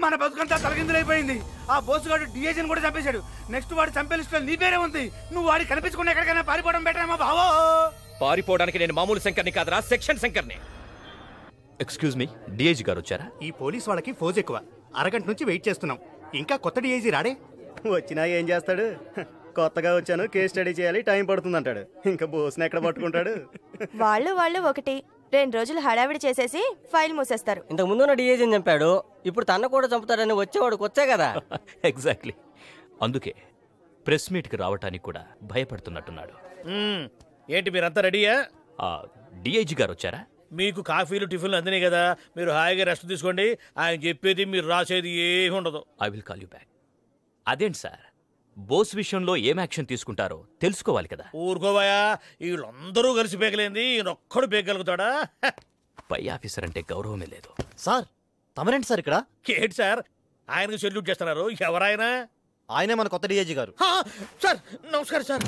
మన బతుకంతా తలకిందులైపోయింది ఆ బోసుగాడు డిఏజన్ కూడా చంపేశాడు నెక్స్ట్ వాడు చంపే లిస్ట్ నీ పేరే ఉంది నువ్వు వాడి కనిపించకుండా ఎక్కడికైనా పారిపోవడం బెటరేమో బావో పారిపోవడానికి నేను మామూలు శంకర్ని కాదురా సెక్షన్ శంకర్ని ఎక్స్క్యూజ్ మీ డిఐజీ గారు వచ్చారా ఈ పోలీస్ వాళ్ళకి ఫోజ్ ఎక్కువ అరగంట నుంచి వెయిట్ చేస్తున్నాం ఇంకా కొత్త డిఐజీ రాడే వచ్చినా ఏం చేస్తాడు హ, కొత్తగా వచ్చాను కేస్ స్టడీ చేయాలి టైం పడుతుంది అంటాడు ఇంకా బోస్ని ఎక్కడ పట్టుకుంటాడు వాళ్ళు వాళ్ళు ఒకటి రెండు రోజులు హడావిడి చేసేసి ఫైల్ మూసేస్తారు ఇంతకు ముందున్న డిఏజీని చంపాడు ఇప్పుడు తన కూడా చంపుతాడని వచ్చేవాడు వచ్చే కదా ఎగ్జాక్ట్లీ అందుకే ప్రెస్ మీట్కి రావటానికి కూడా భయపడుతున్నట్టున్నాడు మ్మ్. ఏంటి మీరంతా రెడీయా ఆ డిఐజీ గారు వచ్చారా మీకు కాఫీలు టిఫిన్లు అందినాయి కదా మీరు హాయిగా రెస్ట్ తీసుకోండి ఆయన చెప్పేది మీరు రాసేది ఏమి ఉండదు I will call you back అదేంటి సార్ బోస్ విషయంలో ఏం యాక్షన్ తీసుకుంటారో తెలుసుకోవాలి కదా ఊరుకోవాయా వీళ్ళందరూ కలిసి పేకలేంది ఈయనొక్కడు పేకగలుగుతాడా హ. పై ఆఫీసర్ అంటే గౌరవమే లేదు సార్ తమరేంటి సార్ ఇక్కడ ఏంటి సార్ ఆయనకు సెల్యూట్ చేస్తున్నారు ఎవరాయన ఆయనే మన కొత్త డిఐజీ గారు హా, సార్ నమస్కారం సార్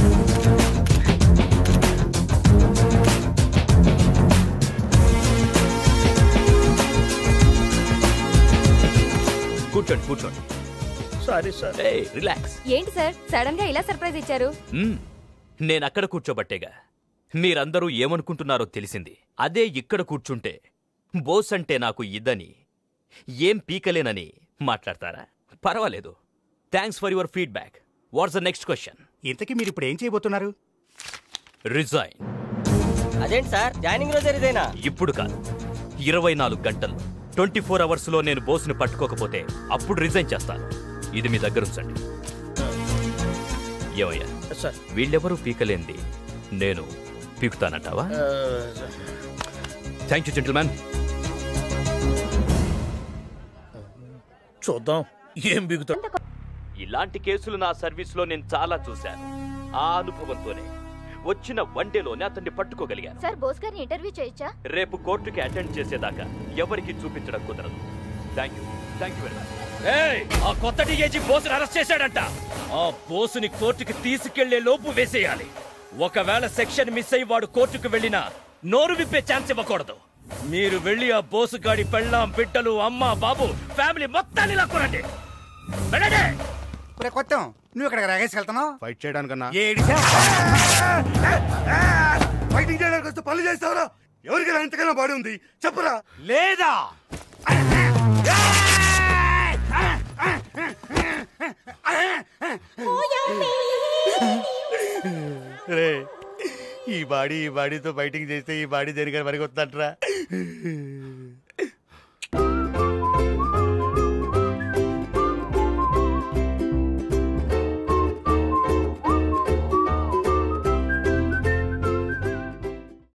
కూర్చోండి కూర్చోండి సారీ సార్ ఏ రిలాక్స్ ఏంటి సార్ సడన్ గా ఇలా సర్ప్రైజ్ ఇచ్చారు నేను అక్కడ కూర్చోబట్టేగా మీరందరూ ఏమనుకుంటున్నారో తెలిసింది అదే ఇక్కడ కూర్చుంటే బోస్ అంటే నాకు ఇదని ఏం పీకలేనని మాట్లాడతారా పర్వాలేదు thanks for your feedback what's the next question ఇంతకీ మీరు ఇప్పుడు ఏం చేయబోతున్నారు రిజైన్ అదేంటి సార్ జాయినింగ్ రోజు ఇదేనా ఇప్పుడు కాదు ఇరవై నాలుగు గంటలు ట్వంటీ ఫోర్ అవర్స్లో నేను బోస్ని పట్టుకోకపోతే అప్పుడు రిజైన్ చేస్తాను ఇది మీ దగ్గర ఉంచండి ఏమయ్యా సార్ వీళ్ళెవరూ పీకలేంది నేను పీకుతానంటావా థ్యాంక్ యూ జెంటిల్మెన్ చూద్దాం ఏం బిగుతాడు ఇలాంటి కేసులు నా సర్వీస్లో నేను చాలా చూశాను ఆ అనుభవంతోనే వచ్చిన వన్ డేలోనే అతన్ని పట్టుకోగలిగాను సార్ బోస్ గారిని ఇంటర్వ్యూ చేయొచ్చా రేపు కోర్టుకి అటెండ్ చేసేదాకా ఎవరికి చూపించడం కుదరదు thank you thank you very much ఏయ్ ఆ కొత్త డిఏజీ బోసుని అరెస్ట్ చేశాడంట ఆ బోసుని కోర్టుకి తీసుకెళ్లే లోపు వేసేయాలి ఒకవేళ సెక్షన్ మిస్ అయ్యి వాడు కోర్టుకు వెళ్ళినా నోరు విప్పే ఛాన్స్ ఇవ్వకూడదు మీరు వెళ్ళి ఆ బోసు గాడి పెళ్ళాం బిడ్డలు అమ్మ బాబు ఫ్యామిలీ మొత్తాన్ని లాక్కురండి వెళ్ళండి రే కొత్తం నువ్వు ఇక్కడ రాగేసుకెళ్తున్నావు ఫైట్ చేయడానికన్నా ఏడిసా ఫైటింగ్ చేయడానికి వస్తే పనులు చేస్తావురా ఎవరికైనా ఇంతకైనా బాడీ ఉంది చెప్పురా లేదా రే ఈ బాడీ ఈ బాడీతో ఫైటింగ్ చేస్తే ఈ బాడీ దేనికైనా పనికొస్తుందంటరా